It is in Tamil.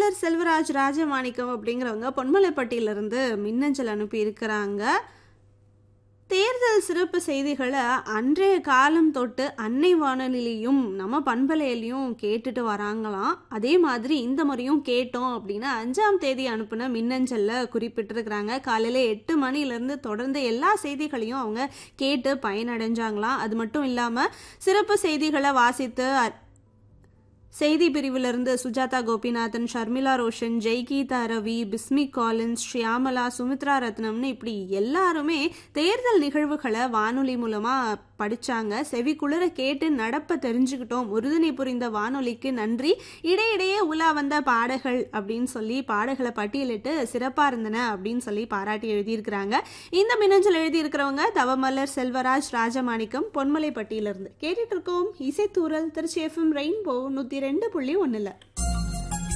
தவமலர் செல்வராஜ் ராஜமாணிக்கம் அப்படிங்கிறவங்க பொன்மலைப்பட்டியிலிருந்து மின்னஞ்சல் அனுப்பி இருக்கிறாங்க தேர்தல் சிறப்பு செய்திகளை அன்றைய காலம் தொட்டு அன்னை வானொலியிலையும் நம்ம பண்பலையிலையும் கேட்டுட்டு வராங்களாம் அதே மாதிரி இந்த முறையும் கேட்டோம் அப்படின்னு அஞ்சாம் தேதி அனுப்புன மின்னஞ்சல்ல குறிப்பிட்டிருக்கிறாங்க காலையில எட்டு மணிலேருந்து தொடர்ந்து எல்லா செய்திகளையும் அவங்க கேட்டு பயனடைஞ்சாங்களாம் அது மட்டும் இல்லாமல் சிறப்பு செய்திகளை வாசித்து அ- செய்தி பிரிவிலிருந்து சுஜாதா கோபிநாதன் ஷர்மிளா ரோஷன் ஜெய்கீதா ரவி பிஸ்மிக் காலின்ஸ் ஷியாமலா சுமித்ரா ரத்னம்னு இப்படி எல்லாருமே தேர்தல் நிகழ்வுகளை வானொலி மூலமா படிச்சாங்க செவி குளிர கேட்டு நடப்ப தெரிஞ்சுக்கிட்டோம் உறுதுணை புரிந்த வானொலிக்கு நன்றி இடையிடையே உலா வந்த பாடல்கள் அப்படின்னு சொல்லி பாடல்களை பட்டியலிட்டு சிறப்பா இருந்தன அப்படின்னு சொல்லி பாராட்டி எழுதியிருக்கிறாங்க இந்த மின்னஞ்சல் எழுதியிருக்கிறவங்க தவமலர் செல்வராஜ் ராஜமாணிக்கம் பொன்மலைப்பட்டியிலிருந்து கேட்டுட்டு இருக்கோம் இசைத்தூரல் திருச்சி எஃப்எம் ரெயின்போ நூத்தி ரெண்டு புள்ளி ஒண்ணுல